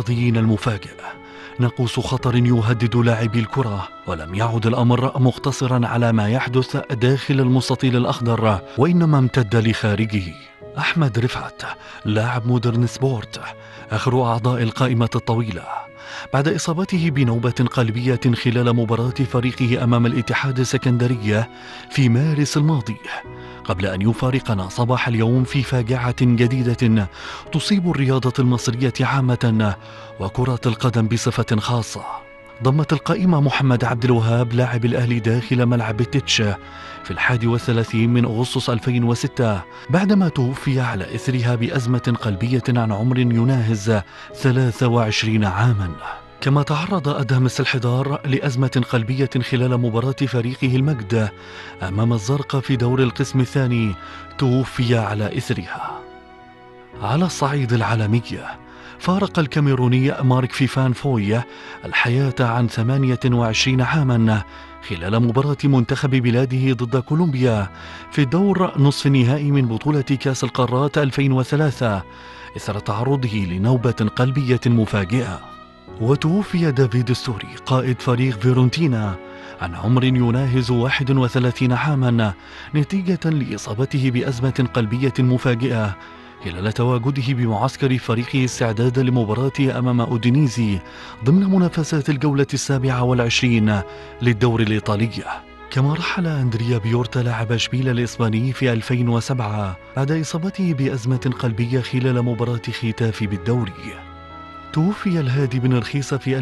الرياضيين المفاجئ ناقوس خطر يهدد لاعبي الكرة ولم يعد الأمر مقتصرا على ما يحدث داخل المستطيل الأخضر وإنما امتد لخارجه أحمد رفعت لاعب مودرن سبورت آخر أعضاء القائمة الطويلة بعد إصابته بنوبة قلبية خلال مباراة فريقه أمام الاتحاد السكندرية في مارس الماضي قبل أن يفارقنا صباح اليوم في فاجعة جديدة تصيب الرياضة المصرية عامة وكرة القدم بصفة خاصة ضمت القائمة محمد عبد الوهاب لاعب الأهلي داخل ملعب التتش في الحادي والثلاثين من أغسطس 2006 بعدما توفي على إثرها بأزمة قلبية عن عمر يناهز 23 عاماً كما تعرض أدهم الحضار لأزمة قلبية خلال مباراة فريقه المجد أمام الزرقاء في دور القسم الثاني توفي على إثرها على الصعيد العالمي فارق الكاميروني مارك فيفان فوي الحياة عن 28 عاما خلال مباراة منتخب بلاده ضد كولومبيا في دور نصف النهائي من بطولة كأس القارات 2003 إثر تعرضه لنوبة قلبية مفاجئة وتوفي دافيد السوري قائد فريق فيرونتينا عن عمر يناهز 31 عاما نتيجة لإصابته بأزمة قلبية مفاجئة خلال تواجده بمعسكر فريقه استعدادا لمباراة أمام أودينيزي ضمن منافسات الجولة السابعة والعشرين للدور الإيطالي كما رحل أندريا بيورتا لاعب اشبيل الإسباني في 2007 بعد إصابته بأزمة قلبية خلال مباراة ختاف بالدوري توفي الهادي بن رخيص في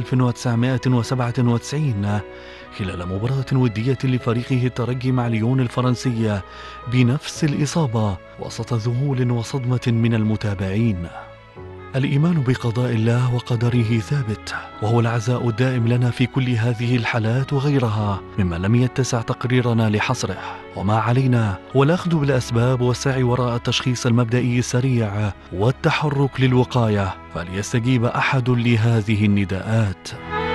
1997 خلال مباراة ودية لفريقه الترجي مع ليون الفرنسية بنفس الإصابة وسط ذهول وصدمة من المتابعين الإيمان بقضاء الله وقدره ثابت وهو العزاء الدائم لنا في كل هذه الحالات وغيرها مما لم يتسع تقريرنا لحصره وما علينا هو الأخذ بالأسباب والسعي وراء التشخيص المبدئي السريع والتحرك للوقاية فليستجيب أحد لهذه النداءات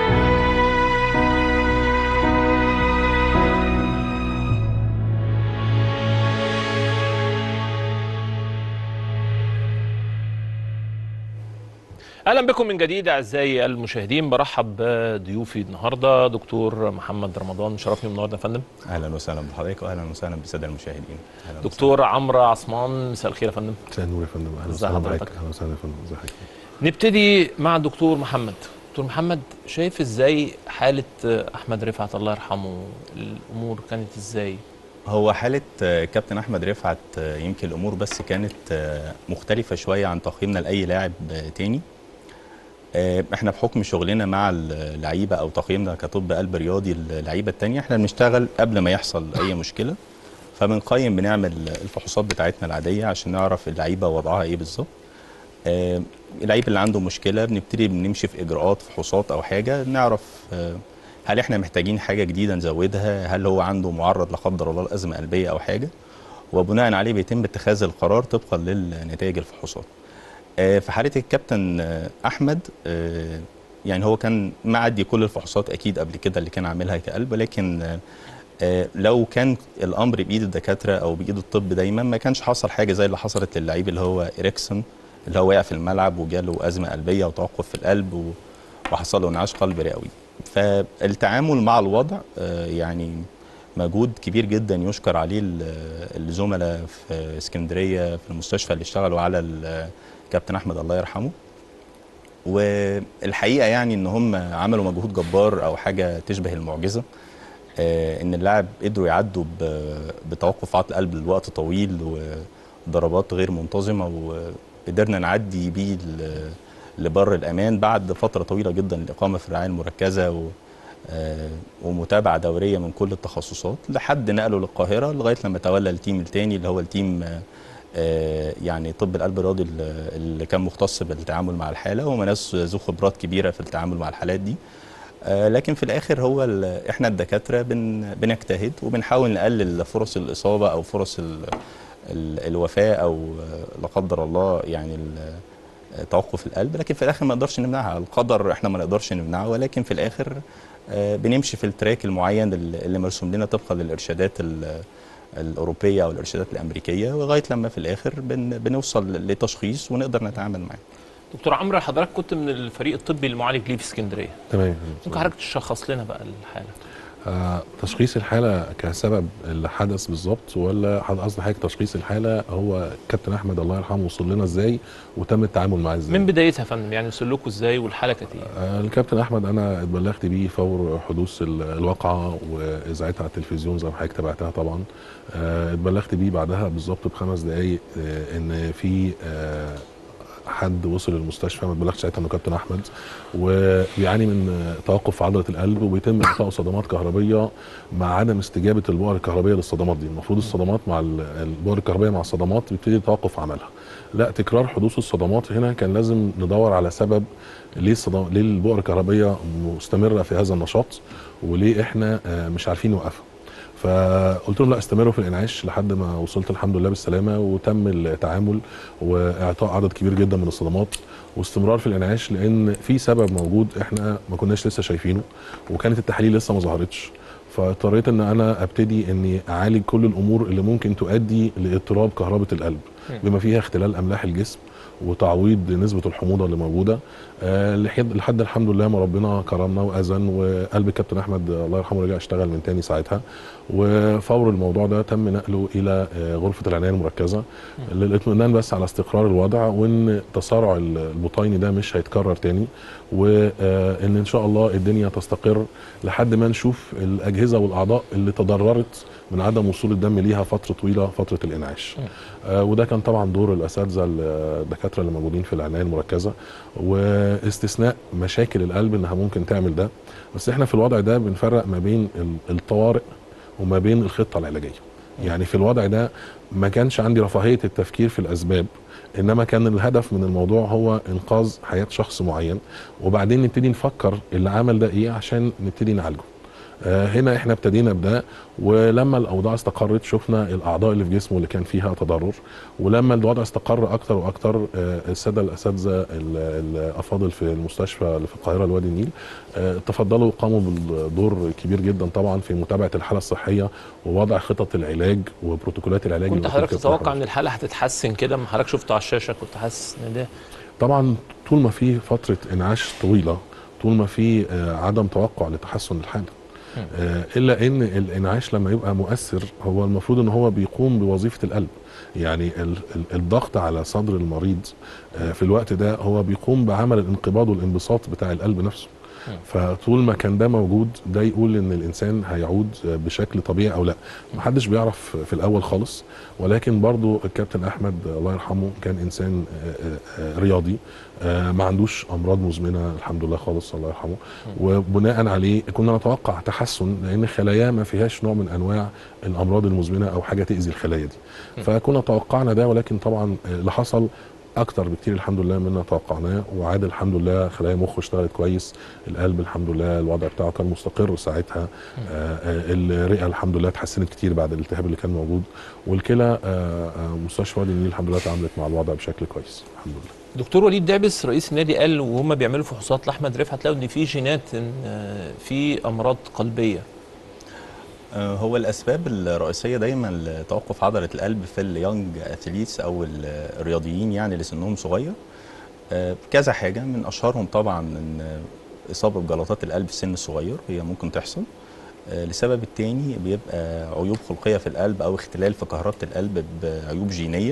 اهلا بكم من جديد اعزائي المشاهدين برحب بضيوفي النهارده دكتور محمد رمضان شرفني النهارده يا فندم اهلا وسهلا بحضرتك واهلا وسهلا بالساده المشاهدين أهلاً دكتور عمرو عثمان مساء الخير يا فندم مساء النور يا فندم اهلا ازي وسهلا حضرتك؟ بحضرتك اهلا وسهلا يا فندم ازي حضرتك نبتدي مع الدكتور محمد دكتور محمد شايف ازاي حاله احمد رفعت الله يرحمه الامور كانت ازاي هو حالة آه، كابتن أحمد رفعت آه، يمكن الأمور بس كانت آه، مختلفة شوية عن تقييمنا لأي لاعب آه، تاني آه، احنا بحكم شغلنا مع اللعيبة أو تقييمنا كطب قلب رياضي اللعيبة التانية احنا بنشتغل قبل ما يحصل أي مشكلة فبنقيم بنعمل الفحوصات بتاعتنا العادية عشان نعرف اللعيبة وضعها إيه بالظبط آه، اللعيب اللي عنده مشكلة بنبتدي بنمشي في إجراءات فحوصات أو حاجة نعرف آه، هل احنا محتاجين حاجة جديدة نزودها هل هو عنده معرض لا قدر الله لأزمة قلبية أو حاجة وبناء عليه بيتم اتخاذ القرار طبقا للنتائج الفحوصات آه، في حالة الكابتن آه، أحمد آه، يعني هو كان معدي كل الفحوصات أكيد قبل كده اللي كان عاملها كقلب لكن آه، آه، لو كان الأمر بإيد الدكاترة أو بإيد الطب دايما ما كانش حصل حاجة زي اللي حصلت للعيب اللي هو إريكسون اللي هو وقع في الملعب وجاله أزمة قلبية وتوقف في القلب و- وحصل له انعاش قلب رئوي فالتعامل مع الوضع آه، يعني مجهود كبير جدا يشكر عليه ال- الزملاء في اسكندريه في المستشفى اللي اشتغلوا على الكابتن احمد الله يرحمه والحقيقه يعني ان هم عملوا مجهود جبار او حاجه تشبه المعجزه آه، ان اللاعب قدروا يعدوا ب- بتوقف عطل قلب لوقت طويل وضربات غير منتظمه وقدرنا نعدي بيه ل- لبر الامان بعد فتره طويله جدا الاقامه في الرعايه المركزه و آه، ومتابعه دوريه من كل التخصصات لحد نقله للقاهره لغايه لما تولى التيم الثاني اللي هو التيم آه، آه، يعني طب القلب الرياضي اللي اللي كان مختص بالتعامل مع الحاله وهم ناس ذو خبرات كبيره في التعامل مع الحالات دي آه، لكن في الاخر هو ال- احنا الدكاتره بن بنجتهد وبنحاول نقلل فرص الاصابه او فرص ال ال الوفاه او آه، لا قدر الله يعني ال- آه، توقف القلب لكن في الاخر ما نقدرش نمنعها القدر احنا ما نقدرش نمنعه ولكن في الاخر آه، بنمشي في التراك المعين اللي اللي مرسوم لنا طبقا للارشادات ال- الاوروبيه او الارشادات الامريكيه لغايه لما في الاخر بن بنوصل لتشخيص ونقدر نتعامل معاه دكتور عمرو حضرتك كنت من الفريق الطبي المعالج ليه في اسكندريه تمام ممكن حضرتك تشخص لنا بقى الحاله آه تشخيص الحاله كسبب اللي حدث بالظبط ولا حد- قصد حضرتك تشخيص الحاله هو كابتن احمد الله يرحمه وصل لنا ازاي وتم التعامل معاه ازاي من بدايتها يا فندم يعني وصل لكم ازاي والحاله كانت ايه آه، الكابتن احمد انا اتبلغت بيه فور حدوث ال- الواقعه واذاعتها على التلفزيون زي ما حضرتك تابعتها طبعا آه، اتبلغت بيه بعدها بالظبط بخمس دقائق آه، ان في آه، حد وصل المستشفى ما اتبلغش ساعتها انه كابتن احمد وبيعاني من آه، توقف في عضله القلب وبيتم اعطائه صدمات كهربيه مع عدم استجابه البؤر الكهربيه للصدمات دي المفروض الصدمات مع ال- البؤر الكهربيه مع الصدمات بيبتدي توقف عملها لا تكرار حدوث الصدمات هنا كان لازم ندور على سبب ليه الصدم... ليه البؤر الكهربيه مستمره في هذا النشاط وليه احنا آه، مش عارفين نوقفها فقلت لهم لا استمروا في الانعاش لحد ما وصلت الحمد لله بالسلامه وتم التعامل واعطاء عدد كبير جدا من الصدمات واستمرار في الانعاش لان في سبب موجود احنا ما كناش لسه شايفينه وكانت التحاليل لسه ما ظهرتش فاضطريت ان انا ابتدي اني اعالج كل الامور اللي ممكن تؤدي لاضطراب كهربه القلب بما فيها اختلال املاح الجسم وتعويض نسبه الحموضه اللي موجوده آه، لحد لحد الحمد لله ما ربنا كرمنا واذن وقلب الكابتن احمد الله يرحمه رجع اشتغل من تاني ساعتها وفور الموضوع ده تم نقله الى آه، غرفه العنايه المركزه للاطمئنان بس على استقرار الوضع وان التسارع البطيني ده مش هيتكرر تاني وان ان شاء الله الدنيا تستقر لحد ما نشوف الاجهزه والاعضاء اللي تضررت من عدم وصول الدم ليها فتره طويله فتره الانعاش آه، وده كان طبعا دور الاساتذه الدكاتره اللي موجودين في العنايه المركزه واستثناء مشاكل القلب انها ممكن تعمل ده بس احنا في الوضع ده بنفرق ما بين ال- الطوارئ وما بين الخطه العلاجيه يعني في الوضع ده ما كانش عندي رفاهيه التفكير في الاسباب انما كان الهدف من الموضوع هو انقاذ حياه شخص معين وبعدين نبتدي نفكر اللي عمل ده ايه عشان نبتدي نعالجه آه، هنا احنا ابتدينا بده ولما الاوضاع استقرت شفنا الاعضاء اللي في جسمه اللي كان فيها تضرر ولما الوضع استقر اكتر واكتر آه، الساده الاساتذه ال- الافاضل في المستشفى اللي في القاهره الوادي النيل آه، تفضلوا وقاموا بالدور كبير جدا طبعا في متابعه الحاله الصحيه ووضع خطط العلاج وبروتوكولات العلاج كنت أيوة، اللي حضرتك كانت تتوقع بتتحرك. ان الحاله هتتحسن كده ما حضرتك شفته على الشاشه كنت حاسس ان ده طبعا طول ما في فتره انعاش طويله طول ما في آه، عدم توقع لتحسن الحاله آه، الا ان الانعاش لما يبقى مؤثر هو المفروض ان هو بيقوم بوظيفه القلب يعني ال- ال- الضغط على صدر المريض آه، في الوقت ده هو بيقوم بعمل الانقباض والانبساط بتاع القلب نفسه فطول ما كان ده موجود ده يقول ان الانسان هيعود بشكل طبيعي او لا محدش بيعرف في الاول خالص ولكن برضو الكابتن احمد الله يرحمه كان انسان آه، آه، رياضي آه، ما عندوش امراض مزمنه الحمد لله خالص الله يرحمه وبناء عليه كنا نتوقع تحسن لان خلاياه ما فيهاش نوع من انواع الامراض المزمنه او حاجه تاذي الخلايا دي فكنا توقعنا ده ولكن طبعا آه، اللي حصل اكتر بكتير الحمد لله مما توقعناه وعاد الحمد لله خلايا مخه اشتغلت كويس القلب الحمد لله الوضع بتاعه كان مستقر ساعتها آه، آه، الرئه الحمد لله اتحسنت كتير بعد الالتهاب اللي كان موجود والكلى آه، آه، مستشفى وادي النيل الحمد لله تعاملت مع الوضع بشكل كويس الحمد لله دكتور وليد دعبس رئيس النادي قال وهم بيعملوا فحوصات لاحمد رفعت لقوا ان في جينات إن آه، في امراض قلبيه آه، هو الاسباب الرئيسيه دايما لتوقف عضله القلب في اليونج اثليتس او ال- الرياضيين يعني اللي سنهم صغير آه، كذا حاجه من اشهرهم طبعا ان اصابه بجلطات القلب في السن الصغير هي ممكن تحصل آه، لسبب التاني بيبقى عيوب خلقيه في القلب او اختلال في كهربه القلب بعيوب جينيه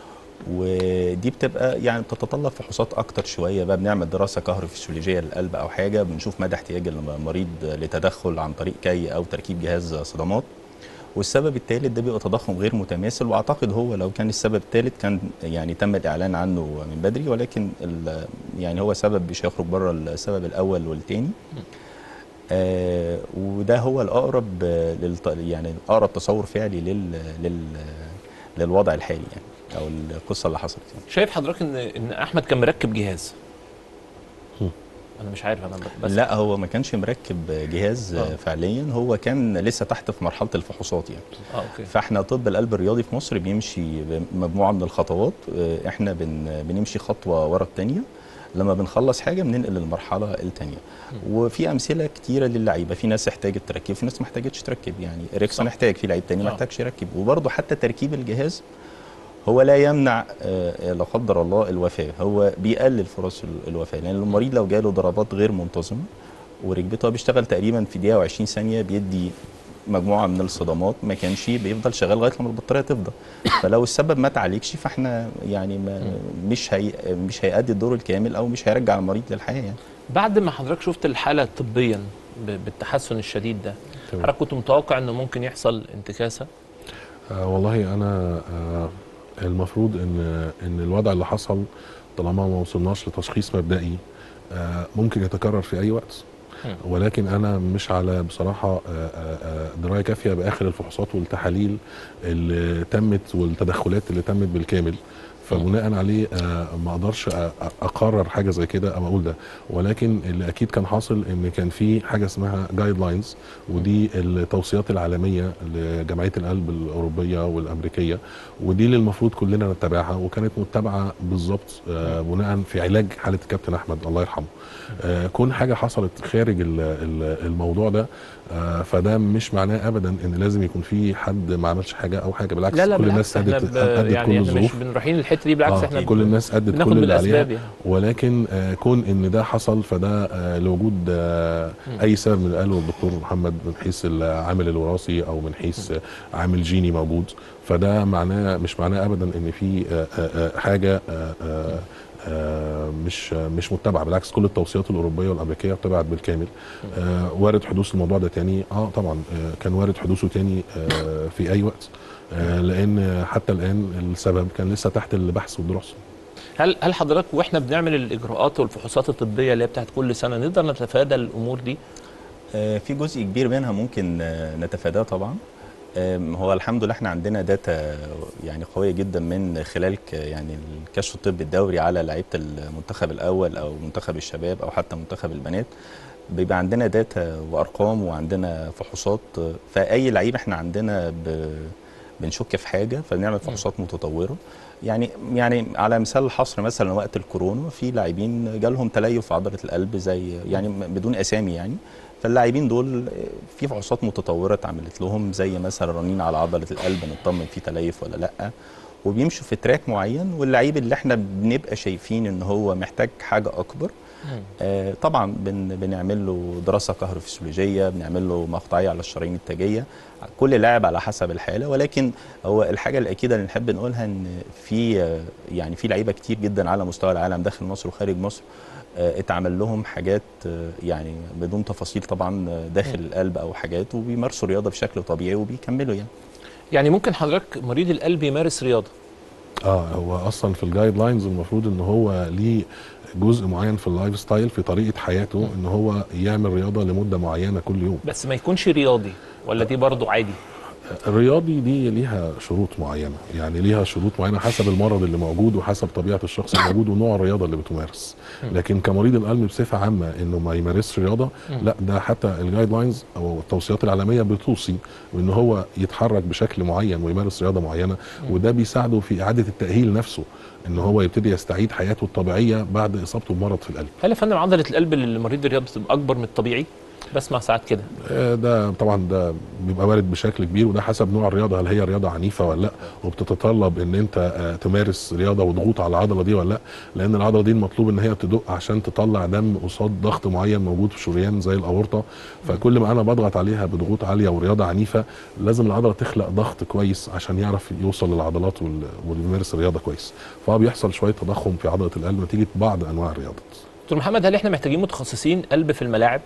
ودي بتبقى يعني بتتطلب فحوصات اكتر شويه بقى بنعمل دراسه كهروفسيولوجيه للقلب او حاجه بنشوف مدى احتياج المريض لتدخل عن طريق كي او تركيب جهاز صدمات والسبب الثالث ده بيبقى تضخم غير متماثل واعتقد هو لو كان السبب الثالث كان يعني تم الاعلان عنه من بدري ولكن ال- يعني هو سبب مش هيخرج بره السبب الاول والثاني آه وده هو الاقرب آه، للط... يعني اقرب تصور فعلي لل... لل... للوضع الحالي يعني او القصه اللي حصلت يعني. شايف حضرتك ان ان احمد كان مركب جهاز هم. انا مش عارف انا بس لا هو ما كانش مركب جهاز آه. آه. فعليا هو كان لسه تحت في مرحله الفحوصات يعني اه اوكي فاحنا طب القلب الرياضي في مصر بيمشي بمجموعه من الخطوات آه، احنا بن بنمشي خطوه ورا الثانيه لما بنخلص حاجه بننقل للمرحله الثانيه وفي امثله كتيره للعيبه في ناس احتاجت تركب في ناس ما احتاجتش تركب يعني اريكسون صح. احتاج في لعيب تاني ما آه. احتاجش يركب وبرضه حتى تركيب الجهاز هو لا يمنع آه، لا قدر الله الوفاه هو بيقلل فرص ال- الوفاه لان المريض لو جاله ضربات غير منتظمه وركبته هو بيشتغل تقريبا في دقيقه و20 ثانيه بيدي مجموعه من الصدمات ما كانش بيفضل شغال لغايه لما البطاريه تفضى فلو السبب ما تعالجش فاحنا يعني ما مش هي مش هيأدي الدور الكامل او مش هيرجع المريض للحياه يعني بعد ما حضرتك شفت الحاله طبيا ب- بالتحسن الشديد ده تمام. حضرتك كنت متوقع انه ممكن يحصل انتكاسه آه والله انا آه المفروض ان ان الوضع اللي حصل طالما ما وصلناش لتشخيص مبدئي آه ممكن يتكرر في اي وقت مم. ولكن انا مش على بصراحه آه، آه، آه، درايه كافيه باخر الفحوصات والتحاليل اللي تمت والتدخلات اللي تمت بالكامل فبناء عليه آه، ما اقدرش أ- أ- اقرر حاجه زي كده او اقول ده ولكن اللي اكيد كان حاصل ان كان في حاجه اسمها جايد لاينز ودي التوصيات العالميه لجمعيه القلب الاوروبيه والامريكيه ودي اللي المفروض كلنا نتبعها وكانت متبعه بالظبط آه، بناء في علاج حاله الكابتن احمد الله يرحمه آه، كون حاجه حصلت خارج ال- ال- الموضوع ده آه، فده مش معناه ابدا ان لازم يكون في حد ما عملش حاجه او حاجه بالعكس لا لا كل بالعكس الناس احنا ادت ب... ادت يعني كل احنا مش الظروف بنروحين الحته دي بالعكس آه، احنا كل الناس ادت بناخد كل اللي عليها بالاسباب يعني ولكن آه، كون ان ده حصل فده آه، لوجود آه، مم. اي سبب من اللي قاله الدكتور محمد من حيث العامل الوراثي او من حيث آه، عامل جيني موجود فده معناه مش معناه ابدا ان في آه، آه، آه، حاجه آه، آه، آه، مش آه، مش متبعه بالعكس كل التوصيات الاوروبيه والامريكيه اتبعت بالكامل آه، وارد حدوث الموضوع ده تاني اه طبعا آه، كان وارد حدوثه تاني آه، في اي وقت آه، لان حتى الان السبب كان لسه تحت البحث والدراسه هل هل حضرتك واحنا بنعمل الاجراءات والفحوصات الطبيه اللي هي بتاعت كل سنه نقدر نتفادى الامور دي آه، في جزء كبير منها ممكن آه، نتفاداه طبعا آم، هو الحمد لله احنا عندنا داتا يعني قويه جدا من خلال ك- يعني الكشف الطبي الدوري على لعيبه المنتخب الاول او منتخب الشباب او حتى منتخب البنات بيبقى عندنا داتا وارقام وعندنا فحوصات آه، فاي لعيب احنا عندنا ب بنشك في حاجه فبنعمل فحوصات متطوره يعني يعني على مثال الحصر مثلا وقت الكورونا في لاعبين جالهم تليف في عضله القلب زي يعني م- بدون اسامي يعني فاللاعبين دول في فحوصات متطوره اتعملت لهم زي مثلا رنين على عضله القلب نطمن في تليف ولا لا وبيمشوا في تراك معين واللعيب اللي احنا بنبقى شايفين ان هو محتاج حاجه اكبر آه، طبعا بن بنعمل له دراسه كهروفسيولوجيه بنعمل له مقطعيه على الشرايين التاجيه كل لاعب على حسب الحاله ولكن هو الحاجه الاكيده اللي نحب نقولها ان في آه، يعني في لعيبه كتير جدا على مستوى العالم داخل مصر وخارج مصر آه، اتعمل لهم حاجات آه، يعني بدون تفاصيل طبعا آه، داخل القلب او حاجات وبيمارسوا رياضه بشكل طبيعي وبيكملوا يعني يعني ممكن حضرتك مريض القلب يمارس رياضه اه هو اصلا في الجايد لاينز المفروض ان هو ليه جزء معين في اللايف ستايل في طريقه حياته ان هو يعمل رياضه لمده معينه كل يوم بس ما يكونش رياضي ولا دي برضو عادي الرياضي دي ليها شروط معينه يعني ليها شروط معينه حسب المرض اللي موجود وحسب طبيعه الشخص الموجود ونوع الرياضه اللي بتمارس لكن كمريض القلب بصفه عامه انه ما يمارسش رياضه لا ده حتى الجايد لاينز او التوصيات العالميه بتوصي ان هو يتحرك بشكل معين ويمارس رياضه معينه وده بيساعده في اعاده التاهيل نفسه ان هو يبتدي يستعيد حياته الطبيعيه بعد اصابته بمرض في القلب هل يا فندم عضله القلب للمريض الرياضي بتبقى اكبر من الطبيعي بسمع ساعات كده آه، ده طبعا ده بيبقى وارد بشكل كبير وده حسب نوع الرياضه هل هي رياضه عنيفه ولا لا وبتتطلب ان انت آه، تمارس رياضه وضغوط على العضله دي ولا لا لان العضله دي المطلوب ان هي تدق عشان تطلع دم قصاد ضغط معين موجود في شريان زي الاورطه فكل ما انا بضغط عليها بضغوط عاليه ورياضه عنيفه لازم العضله تخلق ضغط كويس عشان يعرف يوصل للعضلات وال- ويمارس الرياضه كويس فهو بيحصل شويه تضخم في عضله القلب نتيجه بعض انواع الرياضات دكتور محمد هل احنا محتاجين متخصصين قلب في الملاعب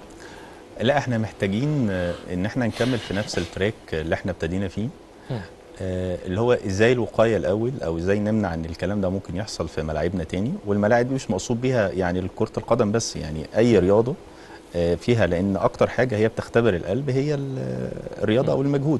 لا احنا محتاجين آه، ان احنا نكمل في نفس التراك اللي احنا ابتدينا فيه مم. آه، اللي هو ازاي الوقايه الاول او ازاي نمنع ان الكلام ده ممكن يحصل في ملاعبنا تاني والملاعب دي مش مقصود بيها يعني كره القدم بس يعني اي رياضه آه، فيها لان اكتر حاجه هي بتختبر القلب هي ال- الرياضه او المجهود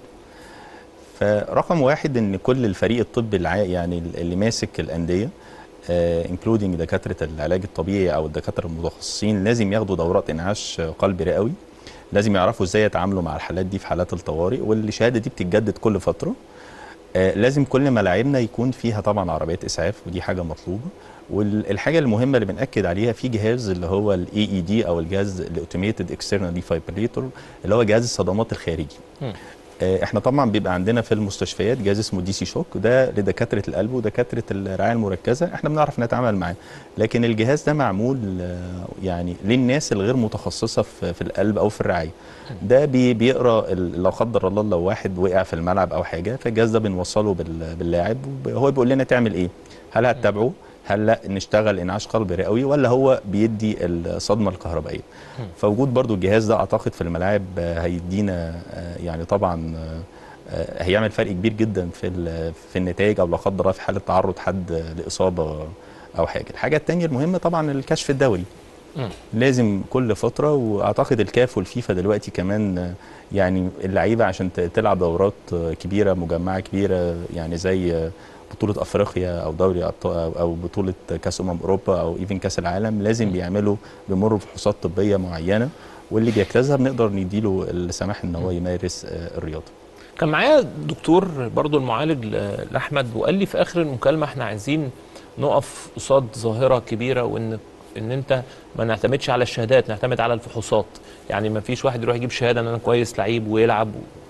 فرقم واحد ان كل الفريق الطبي الع... يعني اللي ماسك الانديه انكلودنج دكاتره العلاج الطبيعي او الدكاتره المتخصصين لازم ياخدوا دورات انعاش قلبي رئوي لازم يعرفوا ازاي يتعاملوا مع الحالات دي في حالات الطوارئ والشهاده دي بتتجدد كل فتره آه، لازم كل ملاعبنا يكون فيها طبعا عربيات اسعاف ودي حاجه مطلوبه والحاجه المهمه اللي بناكد عليها في جهاز اللي هو الاي اي دي او الجهاز الاوتوميتد اكسترنال ديفايبريتور اللي هو جهاز الصدمات الخارجي مم. آه، احنا طبعا بيبقى عندنا في المستشفيات جهاز اسمه دي سي شوك ده لدكاتره القلب ودكاتره الرعايه المركزه احنا بنعرف نتعامل معاه لكن الجهاز ده معمول آه، يعني للناس الغير متخصصه في في القلب او في الرعايه ده بي بيقرا ال- لو قدر الله لو واحد وقع في الملعب او حاجه فالجهاز ده بنوصله بال- باللاعب وهو بيقول لنا تعمل ايه هل هتتابعه هل لا نشتغل انعاش قلبي رئوي ولا هو بيدي الصدمه الكهربائيه فوجود برضو الجهاز ده اعتقد في الملاعب آه، هيدينا آه، يعني طبعا آه، آه، هيعمل فرق كبير جدا في ال- في النتائج او لا قدر الله في حاله تعرض حد لاصابه او حاجه الحاجه الثانيه المهمه طبعا الكشف الدوري مم. لازم كل فتره واعتقد الكاف والفيفا دلوقتي كمان آه، يعني اللعيبه عشان ت- تلعب دورات آه، كبيره مجمعه كبيره يعني زي آه، بطوله افريقيا او دوري أبطال- او أو بطوله كاس امم اوروبا او ايفن كاس العالم لازم بيعملوا بيمروا بفحوصات طبيه معينه واللي بيجتازها بنقدر نديله السماح ان هو يمارس آه، الرياضه كان معايا دكتور برضو المعالج ل- لاحمد وقال لي في اخر المكالمه احنا عايزين نقف قصاد ظاهره كبيره وان ان انت ما نعتمدش على الشهادات نعتمد على الفحوصات يعني ما فيش واحد يروح يجيب شهاده ان انا كويس لعيب ويلعب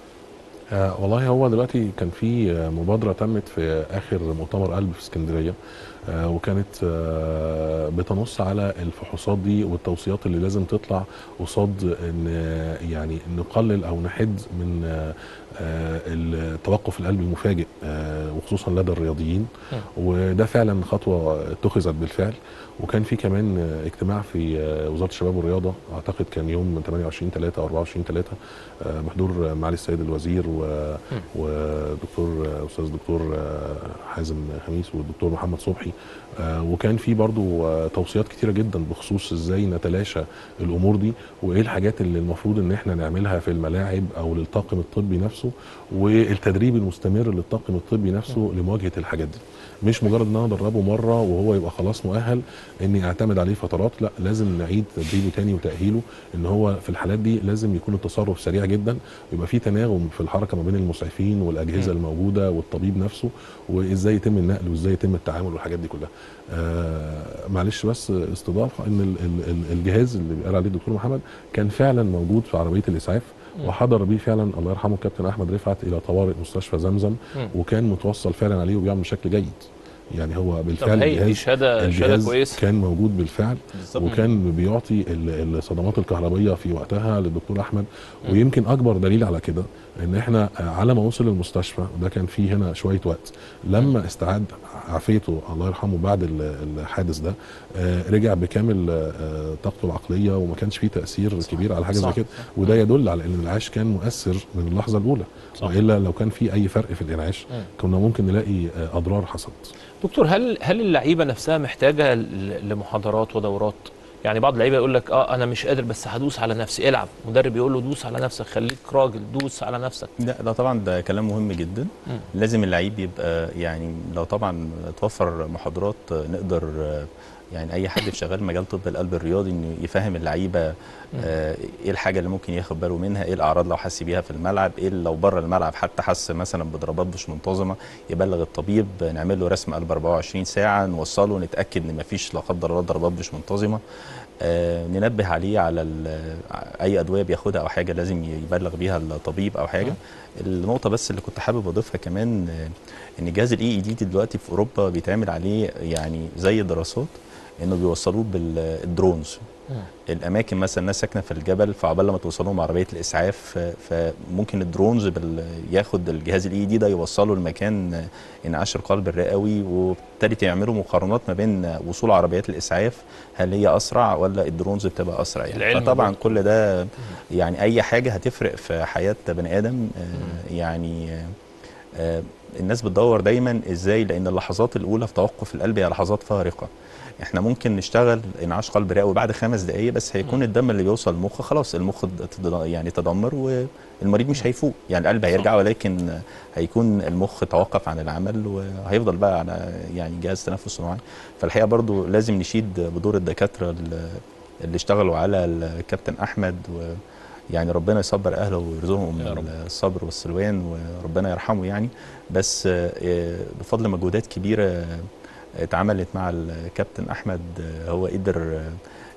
آه والله هو دلوقتي كان في آه، مبادرة تمت في آخر مؤتمر قلب في اسكندرية آه وكانت آه بتنص على الفحوصات دي والتوصيات اللي لازم تطلع قصاد ان آه، يعني نقلل او نحد من آه آه التوقف القلبي المفاجئ آه وخصوصا لدى الرياضيين وده فعلا خطوة اتخذت بالفعل وكان في كمان آه، اجتماع في آه، وزارة الشباب والرياضة اعتقد كان يوم 28 3 او 24 3 آه، بحضور معالي السيد الوزير و- ودكتور آه، استاذ دكتور آه، حازم خميس والدكتور محمد صبحي آه، وكان في برضو آه، توصيات كتيره جدا بخصوص ازاي نتلاشى الامور دي وايه الحاجات اللي المفروض ان احنا نعملها في الملاعب او للطاقم الطبي نفسه والتدريب المستمر للطاقم الطبي نفسه لمواجهه الحاجات دي مش مجرد ان انا ادربه مره وهو يبقى خلاص مؤهل اني اعتمد عليه فترات لا لازم نعيد تدريبه تاني وتاهيله ان هو في الحالات دي لازم يكون التصرف سريع جدا ويبقى في تناغم في الحركه ما بين المسعفين والاجهزه م. الموجوده والطبيب نفسه وازاي يتم النقل وازاي يتم التعامل والحاجات دي كلها آه معلش بس استضافه ان ال- ال- ال- الجهاز اللي قال عليه الدكتور محمد كان فعلا موجود في عربيه الاسعاف م. وحضر بيه فعلا الله يرحمه الكابتن احمد رفعت الى طوارئ مستشفى زمزم م. وكان متوصل فعلا عليه وبيعمل بشكل جيد يعني هو طب بالفعل هي دي الجهاز شهاده شهاده الجهاز كويسه كان موجود بالفعل بالظبط وكان بيعطي ال- الصدمات الكهربيه في وقتها للدكتور احمد م. ويمكن اكبر دليل على كده ان احنا على ما وصل المستشفى وده كان فيه هنا شويه وقت لما استعاد عافيته الله يرحمه بعد ال- الحادث ده آه، رجع بكامل آه، طاقته العقليه وما كانش فيه تاثير كبير على حاجه زي صح. كده وده يدل على ان الانعاش كان مؤثر من اللحظه الاولى صح. والا لو كان في اي فرق في الانعاش مم. كنا ممكن نلاقي آه، اضرار حصلت دكتور هل هل اللعيبه نفسها محتاجه ل- لمحاضرات ودورات يعني بعض اللعيبه يقول لك اه انا مش قادر بس هدوس على نفسي العب مدرب يقول له دوس على نفسك خليك راجل دوس على نفسك لا ده طبعا ده كلام مهم جدا مم. لازم اللعيب يبقى يعني لو طبعا توفر محاضرات نقدر يعني اي حد في شغال مجال طب القلب الرياضي انه يفهم اللعيبه آه، ايه الحاجه اللي ممكن ياخد باله منها ايه الاعراض لو حس بيها في الملعب ايه لو بره الملعب حتى حس مثلا بضربات مش منتظمه يبلغ الطبيب نعمل له رسم قلب 24 ساعه نوصله نتاكد ان مفيش لا قدر الله ضربات مش منتظمه آه، ننبه عليه على ال- اي ادويه بياخدها او حاجه لازم يبلغ بيها الطبيب او حاجه النقطه بس اللي كنت حابب اضيفها كمان آه، ان جهاز الاي اي دي دلوقتي في اوروبا بيتعمل عليه يعني زي دراسات انه بيوصلوه بالدرونز مم. الاماكن مثلا الناس ساكنه في الجبل فعبال لما توصل لهم عربيه الاسعاف ف- فممكن الدرونز بال... ياخد الجهاز الاي دي ده يوصله لمكان انعاش القلب الرئوي وبالتالي تعملوا مقارنات ما بين وصول عربيات الاسعاف هل هي اسرع ولا الدرونز بتبقى اسرع يعني العلم فطبعا برضه. كل ده يعني اي حاجه هتفرق في حياه بني ادم آه، يعني آه، آه، الناس بتدور دايما ازاي لان اللحظات الاولى في توقف القلب هي لحظات فارقه احنا ممكن نشتغل انعاش قلب رئوي بعد خمس دقائق بس هيكون الدم اللي بيوصل المخ خلاص المخ تد- يعني تدمر والمريض مش هيفوق يعني القلب هيرجع ولكن هيكون المخ توقف عن العمل وهيفضل بقى على يعني جهاز تنفس صناعي فالحقيقه برضو لازم نشيد بدور الدكاتره اللي- اللي اشتغلوا على الكابتن احمد و يعني ربنا يصبر اهله ويرزقهم يا رب. الصبر والسلوان وربنا يرحمه يعني بس آه، بفضل مجهودات كبيره اتعملت مع الكابتن احمد آه، هو قدر آه،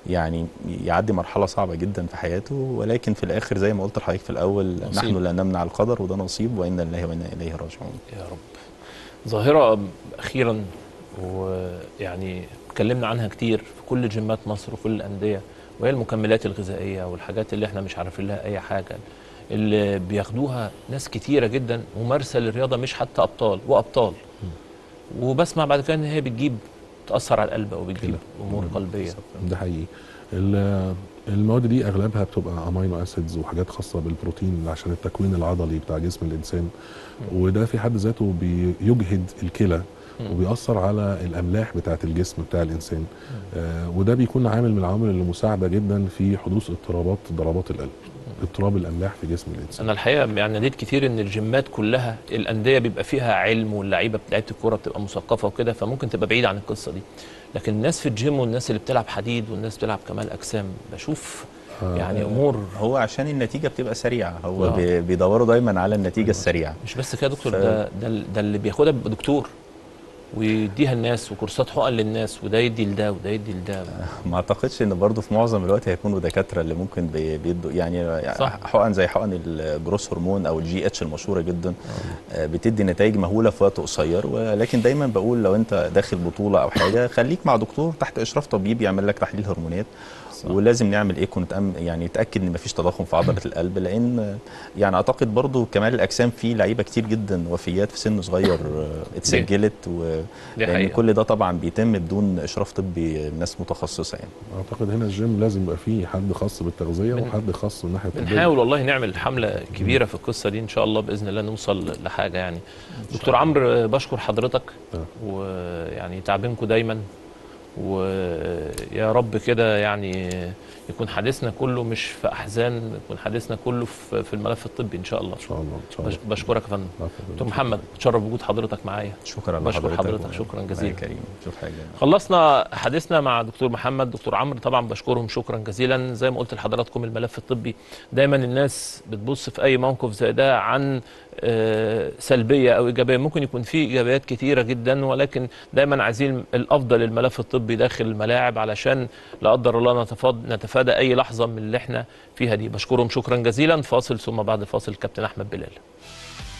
يعني يعدي مرحله صعبه جدا في حياته ولكن في الاخر زي ما قلت لحضرتك في الاول نصيب. نحن لا نمنع القدر وده نصيب وانا لله وانا اليه راجعون يا رب ظاهرة أخيرا ويعني اتكلمنا عنها كتير في كل جيمات مصر وكل الأندية وهي المكملات الغذائية والحاجات اللي احنا مش عارفين لها أي حاجة اللي بياخدوها ناس كتيرة جدا ممارسة للرياضة مش حتى أبطال وأبطال وبسمع بعد كده إن هي بتجيب تأثر على القلب أو بتجيب كده. أمور قلبية ده حقيقي ال- المواد دي اغلبها بتبقى امينو اسيدز وحاجات خاصه بالبروتين عشان التكوين العضلي بتاع جسم الانسان وده في حد ذاته بيجهد الكلى مم. وبيأثر على الاملاح بتاعه الجسم بتاع الانسان آه وده بيكون عامل من العوامل اللي مساعده جدا في حدوث اضطرابات ضربات القلب اضطراب الاملاح في جسم الانسان انا الحقيقه يعني ناديت كتير ان الجيمات كلها الانديه بيبقى فيها علم واللعيبه لعيبه الكوره بتبقى مثقفه وكده فممكن تبقى بعيد عن القصه دي لكن الناس في الجيم والناس اللي بتلعب حديد والناس بتلعب كمال اجسام بشوف آه، يعني امور هو عشان النتيجه بتبقى سريعه هو آه. بي- بيدوروا دايما على النتيجه السريعه مش بس كده يا دكتور ف- ده ده, ده اللي بياخدها بيبقى دكتور ويديها الناس وكورسات حقن للناس وده يدي لده وده يدي لده ما اعتقدش ان برضه في معظم الوقت هيكونوا دكاتره اللي ممكن بي- بيدوا يعني صح. حقن زي حقن الجروس هرمون او الجي اتش المشهوره جدا آه، بتدي نتائج مهوله في وقت قصير ولكن دايما بقول لو انت داخل بطوله او حاجه خليك مع دكتور تحت اشراف طبيب يعمل لك تحليل هرمونات صح. ولازم نعمل ايكو نتأم يعني نتاكد ان مفيش تضخم في عضله القلب لان آه، يعني اعتقد برضو كمال الاجسام فيه لعيبه كتير جدا وفيات في سن صغير آه، اتسجلت و دي لان حقيقه كل ده طبعا بيتم بدون اشراف طبي ناس متخصصه يعني اعتقد هنا الجيم لازم يبقى فيه حد خاص بالتغذيه بن- وحد خاص من الناحيه الطبيه بنحاول والله نعمل حمله كبيره في القصه دي ان شاء الله باذن الله نوصل لحاجه يعني دكتور عمرو بشكر حضرتك آه. ويعني تعبينكم دايما ويا رب كده يعني يكون حديثنا كله مش في احزان يكون حديثنا كله في في الملف الطبي ان شاء الله ان شاء الله ان شاء بش- الله بشكرك يا فندم عفواً. دكتور محمد تشرف وجود حضرتك معايا شكرا بشكر لحضرتك حضرتك، و- شكراً الله جزيلاً. كريم شوف حاجه خلصنا حديثنا مع دكتور محمد دكتور عمرو طبعا بشكرهم شكرا جزيلا زي ما قلت لحضراتكم الملف الطبي دايما الناس بتبص في اي موقف زي ده عن آه، سلبيه او ايجابيه ممكن يكون في ايجابيات كتيره جدا ولكن دايما عايزين الافضل الملف الطبي داخل الملاعب علشان لا قدر الله نتفاد- نتفادى اي لحظه من اللي احنا فيها دي بشكرهم شكرا جزيلا فاصل ثم بعد فاصل كابتن احمد بلال